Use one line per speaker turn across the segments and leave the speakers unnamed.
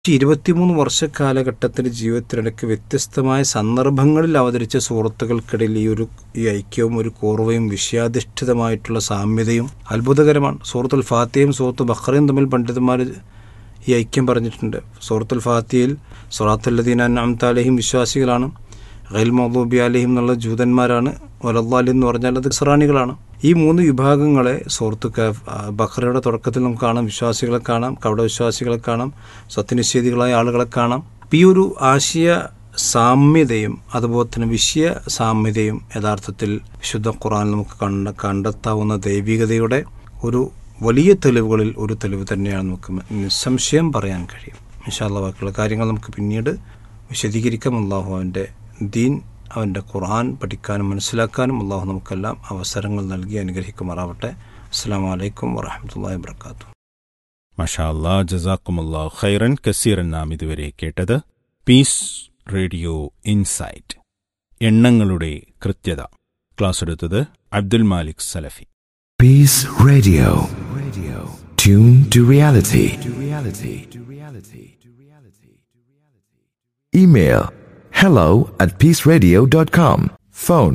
ഇരുപത്തിമൂന്ന് വർഷ കാലഘട്ടത്തിൽ ജീവിതത്തിനിടയ്ക്ക് വ്യത്യസ്തമായ സന്ദർഭങ്ങളിൽ അവതരിച്ച സുഹൃത്തുക്കൾക്കിടയിൽ ഈ ഒരു ഈ ഐക്യവും ഒരു കോർവയും വിഷയാധിഷ്ഠിതമായിട്ടുള്ള സാമ്യതയും അത്ഭുതകരമാണ് സൂറത്തുൽ ഫാത്തിയും സൂറത്ത് ബഖറയും തമ്മിൽ പണ്ഡിതന്മാർ ഈ ഐക്യം പറഞ്ഞിട്ടുണ്ട് സൂറത്തുൽ ഫാത്തിയിൽ സൊറാത്തുല്ലദീൻ അംതാലഹിം വിശ്വാസികളാണ് ഖൈൽ മൗദൂബി അലഹിം എന്നുള്ള ജൂതന്മാരാണ് വലല്ലാലി എന്ന് പറഞ്ഞാൽ അത് ഇസ്രാണികളാണ് ഈ മൂന്ന് വിഭാഗങ്ങളെ സുഹൃത്ത് കഫ് ബഖറയുടെ തുടക്കത്തിൽ നമുക്ക് കാണാം വിശ്വാസികളെ കാണാം കവട വിശ്വാസികളെ കാണാം സത്യനിഷേധികളായ ആളുകളെ കാണാം അപ്പം ഈ ഒരു ആശയ സാമ്യതയും അതുപോലെ തന്നെ വിഷയ സാമ്യതയും യഥാർത്ഥത്തിൽ വിശുദ്ധ ഖുറാൻ നമുക്ക് കണ്ട കണ്ടെത്താവുന്ന ദൈവികതയുടെ ഒരു വലിയ തെളിവുകളിൽ ഒരു തെളിവ് തന്നെയാണ് നമുക്ക് നിസ്സംശയം പറയാൻ കഴിയും ഇൻഷാല്ല ബാക്കിയുള്ള കാര്യങ്ങൾ നമുക്ക് പിന്നീട് വിശദീകരിക്കാം അള്ളാഹു അവൻ്റെ ദീൻ അവൻ്റെ ഖുർആൻ പഠിക്കാനും മനസ്സിലാക്കാനും അള്ളാഹു നമുക്കെല്ലാം അവസരങ്ങൾ നൽകി അനുഗ്രഹിക്കുമാറാവട്ടെ അസ്സാം വലൈക്കും വറഹമത്തല്ലാ വർക്കാത്തു
മഷാ അല്ലാ ജസാക്കുമുല്ലാ ഖൈറൻ കസീറൻ നാം ഇതുവരെ കേട്ടത് പീസ് റേഡിയോ ഇൻസൈറ്റ് എണ്ണങ്ങളുടെ കൃത്യത ക്ലാസ് എടുത്തത് അബ്ദുൽ മാലിക് സലഫി
Peace Radio. Radio. Tune to reality. To reality. To reality. To reality. Email hello at peaceradio.com. Phone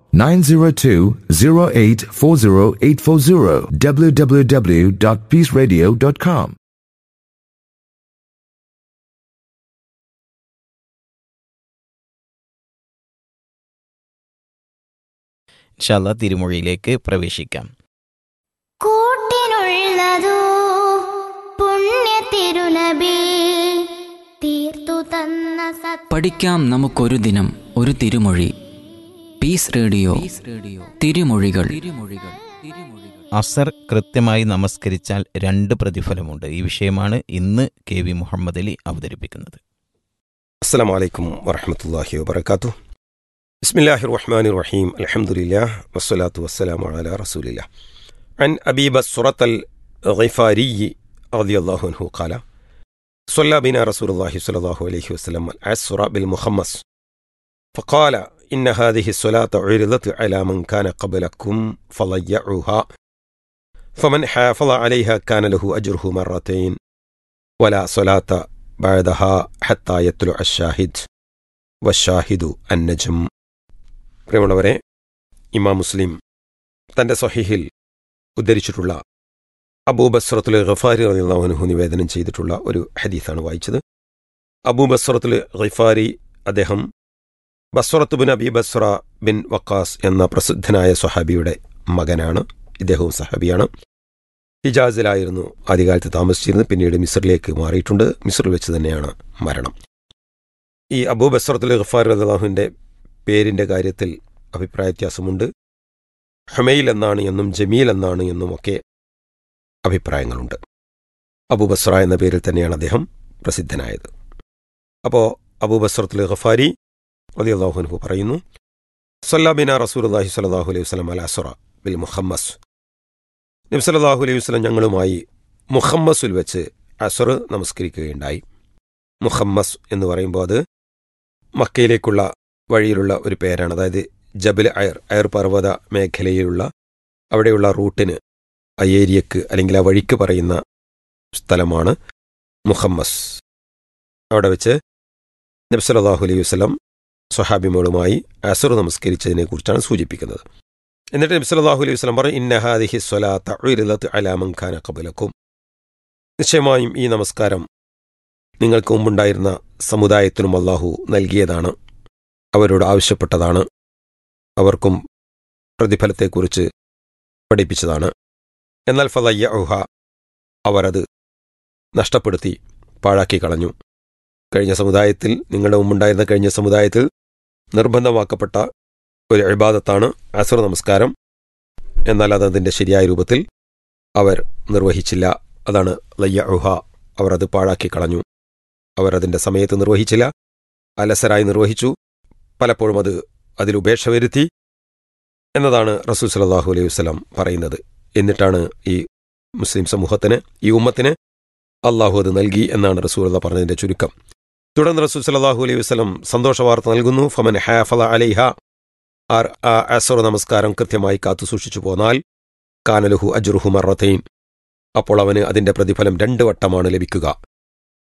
902-0840840 www.peaceradio.com.
ഇൻഷാല്ല തിരുമൊഴിയിലേക്ക് പ്രവേശിക്കാം
കൂട്ടിനുള്ളതോ പുണ്യ തിരുനബി തീർത്തു തന്ന സത്
പഠിക്കാം നമുക്കൊരു ദിനം ഒരു തിരുമൊഴി പീസ് റേഡിയോ റേഡിയോ തിരുമൊഴികൾ തിരുമൊഴികൾ തിരുമൊഴികൾ
അസർ കൃത്യമായി നമസ്കരിച്ചാൽ രണ്ട് പ്രതിഫലമുണ്ട് ഈ വിഷയമാണ് ഇന്ന് കെ വി മുഹമ്മദ് അലി അവതരിപ്പിക്കുന്നത്
السلام عليكم ورحمة الله وبركاته بسم الله الرحمن الرحيم الحمد لله والصلاة والسلام على رسول الله عن أبي بسرة الغفاري رضي الله عنه قال صلى بنا رسول الله صلى الله عليه وسلم العصر بالمخمس فقال إن هذه الصلاة عرضت على من كان قبلكم فضيعوها فمن حافظ عليها كان له أجره مرتين ولا صلاة بعدها حتى يطلع الشاهد والشاهد النجم പ്രിയമുള്ളവരെ ഇമാം മുസ്ലിം തന്റെ സ്വഹീഹിൽ ഉദ്ധരിച്ചിട്ടുള്ള അബൂബസ്രത്തുൽ ഗഫാരി റളിയല്ലാഹു നിവേദനം ചെയ്തിട്ടുള്ള ഒരു ഹദീസാണ് വായിച്ചത് അബൂബസ്രത്തുൽ ഗഫാരി അദ്ദേഹം ബസ്വറത്ത് bin Abi Basra bin Waqqas എന്ന പ്രസിദ്ധനായ സ്വഹാബിയുടെ മകനാണ് ഇദ്ദേഹവും സഹാബിയാണ് ഹിജാസിലായിരുന്നു ആദ്യകാലത്ത് താമസിച്ചിരുന്നത് പിന്നീട് മിസ്രിലേക്ക് മാറിയിട്ടുണ്ട് മിസ്രിൽ വെച്ച് തന്നെയാണ് മരണം ഈ അബൂ ബസ്രത്തുൽ ഗഫാർ അള്ളാഹുവിൻ്റെ പേരിൻ്റെ കാര്യത്തിൽ അഭിപ്രായ വ്യത്യാസമുണ്ട് ഹമയിൽ എന്നാണ് എന്നും ജമീൽ എന്നാണ് എന്നും ഒക്കെ അഭിപ്രായങ്ങളുണ്ട് അബൂ ബസ്ര എന്ന പേരിൽ തന്നെയാണ് അദ്ദേഹം പ്രസിദ്ധനായത് അപ്പോൾ അബൂ ബസ്രത്തുൽ ഗഫാരി അലി അള്ളാഹുനഹു പറയുന്നു സല്ലാബിന റസൂൽ അള്ളാഹി സ്വലാഹു അലൈഹി വസ്ലം അൽ അസുറ ബിൽ മുഹമ്മസ് നബ്സലാഹു അലൈഹി വസ്ലം ഞങ്ങളുമായി മുഹമ്മസുൽ വെച്ച് അസുർ നമസ്കരിക്കുകയുണ്ടായി മുഹമ്മസ് എന്ന് പറയുമ്പോൾ അത് മക്കയിലേക്കുള്ള വഴിയിലുള്ള ഒരു പേരാണ് അതായത് ജബൽ അയർ അയർ പർവ്വത മേഖലയിലുള്ള അവിടെയുള്ള റൂട്ടിന് ആ ഏരിയക്ക് അല്ലെങ്കിൽ ആ വഴിക്ക് പറയുന്ന സ്ഥലമാണ് മുഹമ്മസ് അവിടെ വെച്ച് നബ്സലാഹു അലൈഹി വസ്ലം സ്വഹാബിമോളുമായി അസുർ നമസ്കരിച്ചതിനെ കുറിച്ചാണ് സൂചിപ്പിക്കുന്നത് എന്നിട്ട് നബി സല്ലല്ലാഹു അലൈഹി വസല്ലം പറഞ്ഞു ഇന്ന ഹാദിഹി സ്വലാത്ത ഉരിലത്ത് അലാ മൻ കാന ഖബലക്കും നിശ്ചയമായും ഈ നമസ്കാരം നിങ്ങൾക്ക് മുമ്പുണ്ടായിരുന്ന സമുദായത്തിനും അള്ളാഹു നൽകിയതാണ് അവരോട് ആവശ്യപ്പെട്ടതാണ് അവർക്കും പ്രതിഫലത്തെക്കുറിച്ച് പഠിപ്പിച്ചതാണ് എന്നാൽ ഫലയ്യ ഊഹ അവരത് നഷ്ടപ്പെടുത്തി പാഴാക്കി കളഞ്ഞു കഴിഞ്ഞ സമുദായത്തിൽ നിങ്ങളുടെ മുമ്പുണ്ടായിരുന്ന കഴിഞ്ഞ സമുദായത്തിൽ നിർബന്ധമാക്കപ്പെട്ട ഒരു ഇബാദത്താണ് അസുർ നമസ്കാരം എന്നാൽ അത് അതിൻ്റെ ശരിയായ രൂപത്തിൽ അവർ നിർവഹിച്ചില്ല അതാണ് ലയ്യ ഉഹ അവർ അത് പാഴാക്കി കളഞ്ഞു അവർ അതിൻ്റെ സമയത്ത് നിർവഹിച്ചില്ല അലസരായി നിർവഹിച്ചു പലപ്പോഴും അത് അതിലുപേക്ഷ വരുത്തി എന്നതാണ് റസൂൽ സലാഹു അലൈഹി വസ്ലം പറയുന്നത് എന്നിട്ടാണ് ഈ മുസ്ലിം സമൂഹത്തിന് ഈ ഉമ്മത്തിന് അള്ളാഹു അത് നൽകി എന്നാണ് റസൂൽ അള്ളാഹ് പറഞ്ഞതിൻ്റെ ചുരുക്കം തുടർന്ന് റസൂൽ സലാഹു അലൈഹി വസ്ലം സന്തോഷവാർത്ത നൽകുന്നു ഫമൻ ഹാഫല അലൈഹ ആർ ആ അസുർ നമസ്കാരം കൃത്യമായി കാത്തു സൂക്ഷിച്ചു പോന്നാൽ കാനലുഹു അജ്റുഹു മറത്തൈൻ അപ്പോൾ അവന് അതിന്റെ പ്രതിഫലം രണ്ട് വട്ടമാണ് ലഭിക്കുക